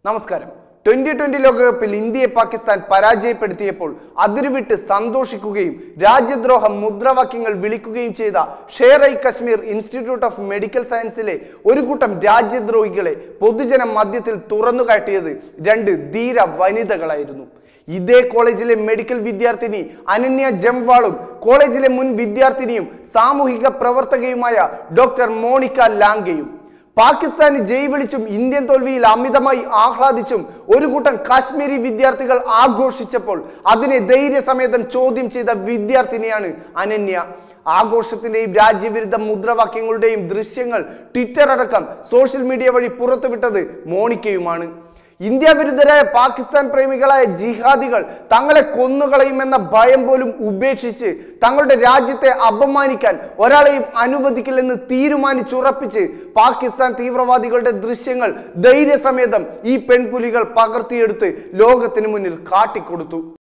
നമസ്കാരം twenty twenty ലോകകപ്പിൽ ഇന്ത്യയെ പാകിസ്ഥാൻ പരാജയപ്പെടുത്തിയപ്പോൾ അതിരുവിട്ട് സന്തോഷിക്കുകയും രാജ്യദ്രോഹ മുദ്രാവാക്യങ്ങൾ വിളിക്കുകയും ചെയ്ത Sher i Kashmir institute of medical സയൻസിലെ ഒരു കൂട്ടം രാജ്യദ്രോഹികളെ പൊതുജന മധ്യത്തിൽ തുറന്നുകാട്ടിയത് രണ്ട് ധീര വനിതകളായിരുന്നു ഇതേ കോളേജിലെ മെഡിക്കൽ വിദ്യാർത്ഥിനി അനന്യ ജംവാളും കോളേജിലെ മുൻ വിദ്യാർത്ഥിനിയും സാമൂഹിക പ്രവർത്തകയുമായ ഡോക്ടർ മോണിക്ക ലാംഗയും പാകിസ്ഥാന് ജയ് വിളിച്ചും ഇന്ത്യൻ തോൽവിയിൽ അമിതമായി ആഹ്ലാദിച്ചും ഒരു കൂട്ടം കാശ്മീരി വിദ്യാർത്ഥികൾ ആഘോഷിച്ചപ്പോൾ അതിനെ ധൈര്യസമേതം ചോദ്യം ചെയ്ത വിദ്യാർത്ഥിനിയാണ് അനന്യ ആഘോഷത്തിന്റെയും രാജ്യവിരുദ്ധ മുദ്രാവാക്യങ്ങളുടെയും ദൃശ്യങ്ങൾ ട്വിറ്റർ അടക്കം സോഷ്യൽ മീഡിയ വഴി പുറത്തുവിട്ടത് മോണിക്കയുമാണ് ഇന്ത്യ വിരുദ്ധരായ പാകിസ്ഥാൻ പ്രേമികളായ ജിഹാദികൾ തങ്ങളെ കൊന്നുകളയുമെന്ന ഭയം പോലും ഉപേക്ഷിച്ച് തങ്ങളുടെ രാജ്യത്തെ അപമാനിക്കാൻ ഒരാളെയും അനുവദിക്കില്ലെന്ന് തീരുമാനിച്ചുറപ്പിച്ച് പാകിസ്ഥാൻ തീവ്രവാദികളുടെ ദൃശ്യങ്ങൾ ധൈര്യസമേതം ഈ പെൺപുലികൾ പകർത്തിയെടുത്ത് ലോകത്തിന് മുന്നിൽ കാട്ടിക്കൊടുത്തു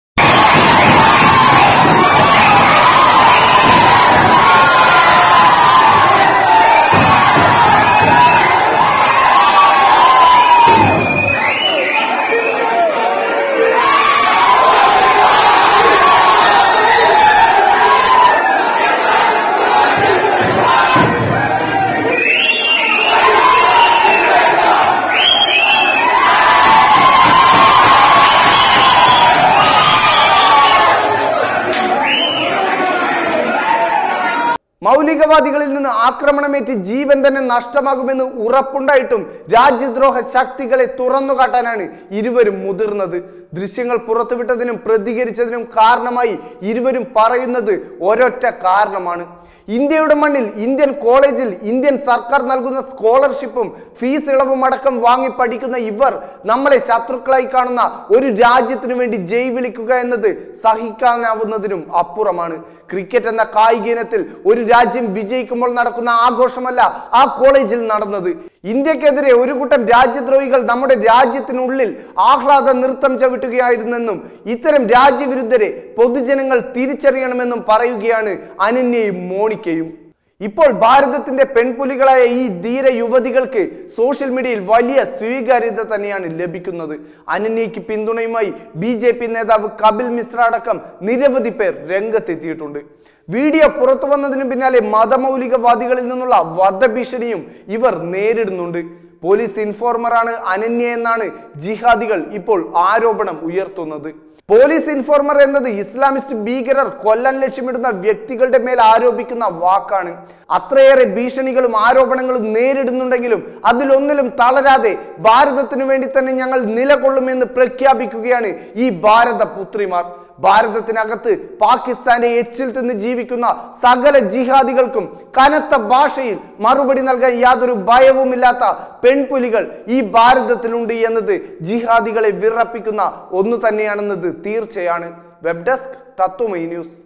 മൗലികവാദികളിൽ നിന്ന് ആക്രമണമേറ്റ് ജീവൻ തന്നെ നഷ്ടമാകുമെന്ന് ഉറപ്പുണ്ടായിട്ടും രാജ്യദ്രോഹ ശക്തികളെ തുറന്നു കാട്ടാനാണ് ഇരുവരും മുതിർന്നത് ദൃശ്യങ്ങൾ പുറത്തുവിട്ടതിനും പ്രതികരിച്ചതിനും കാരണമായി ഇരുവരും പറയുന്നത് ഒരൊറ്റ കാരണമാണ് ഇന്ത്യയുടെ മണ്ണിൽ ഇന്ത്യൻ കോളേജിൽ ഇന്ത്യൻ സർക്കാർ നൽകുന്ന സ്കോളർഷിപ്പും ഫീസ് ഇളവും അടക്കം വാങ്ങി പഠിക്കുന്ന ഇവർ നമ്മളെ ശത്രുക്കളായി കാണുന്ന ഒരു രാജ്യത്തിനു വേണ്ടി ജയ് വിളിക്കുക എന്നത് സഹിക്കാനാവുന്നതിനും അപ്പുറമാണ് ക്രിക്കറ്റ് എന്ന കായിക ഇനത്തിൽ ഒരു രാജ്യം വിജയിക്കുമ്പോൾ നടക്കുന്ന ആഘോഷമല്ല ആ കോളേജിൽ നടന്നത് ഇന്ത്യക്കെതിരെ ഒരു കൂട്ടം രാജ്യദ്രോഹികൾ നമ്മുടെ രാജ്യത്തിനുള്ളിൽ ആഹ്ലാദ നൃത്തം ചവിട്ടുകയായിരുന്നെന്നും ഇത്തരം രാജ്യവിരുദ്ധരെ പൊതുജനങ്ങൾ തിരിച്ചറിയണമെന്നും പറയുകയാണ് അനന്യയും മോണിക്കയും ഇപ്പോൾ ഭാരതത്തിന്റെ പെൺപുലികളായ ഈ ധീര യുവതികൾക്ക് സോഷ്യൽ മീഡിയയിൽ വലിയ സ്വീകാര്യത തന്നെയാണ് ലഭിക്കുന്നത് അനന്യയ്ക്ക് പിന്തുണയുമായി ബി ജെ പി നേതാവ് കപിൽ മിശ്ര അടക്കം നിരവധി പേർ രംഗത്തെത്തിയിട്ടുണ്ട് വീഡിയോ പുറത്തു വന്നതിന് പിന്നാലെ മതമൗലികവാദികളിൽ നിന്നുള്ള വധഭീഷണിയും ഇവർ നേരിടുന്നുണ്ട് പോലീസ് ഇൻഫോർമറാണ് അനന്യ എന്നാണ് ജിഹാദികൾ ഇപ്പോൾ ആരോപണം ഉയർത്തുന്നത് പോലീസ് ഇൻഫോർമർ എന്നത് ഇസ്ലാമിസ്റ്റ് ഭീകരർ കൊല്ലാൻ ലക്ഷ്യമിടുന്ന വ്യക്തികളുടെ മേൽ ആരോപിക്കുന്ന വാക്കാണ് അത്രയേറെ ഭീഷണികളും ആരോപണങ്ങളും നേരിടുന്നുണ്ടെങ്കിലും അതിലൊന്നിലും തളരാതെ ഭാരതത്തിനു വേണ്ടി തന്നെ ഞങ്ങൾ നിലകൊള്ളുമെന്ന് പ്രഖ്യാപിക്കുകയാണ് ഈ ഭാരത പുത്രിമാർ ഭാരതത്തിനകത്ത് പാകിസ്ഥാന്റെ എച്ചിൽ തിന്ന് ജീവിക്കുന്ന സകല ജിഹാദികൾക്കും കനത്ത ഭാഷയിൽ മറുപടി നൽകാൻ യാതൊരു ഭയവുമില്ലാത്ത പെൺപുലികൾ ഈ ഭാരതത്തിലുണ്ട് എന്നത് ജിഹാദികളെ വിറപ്പിക്കുന്ന ഒന്നു തന്നെയാണെന്നത് തീർച്ചയാണ് വെബ് ഡെസ്ക് തത്വമൈ ന്യൂസ്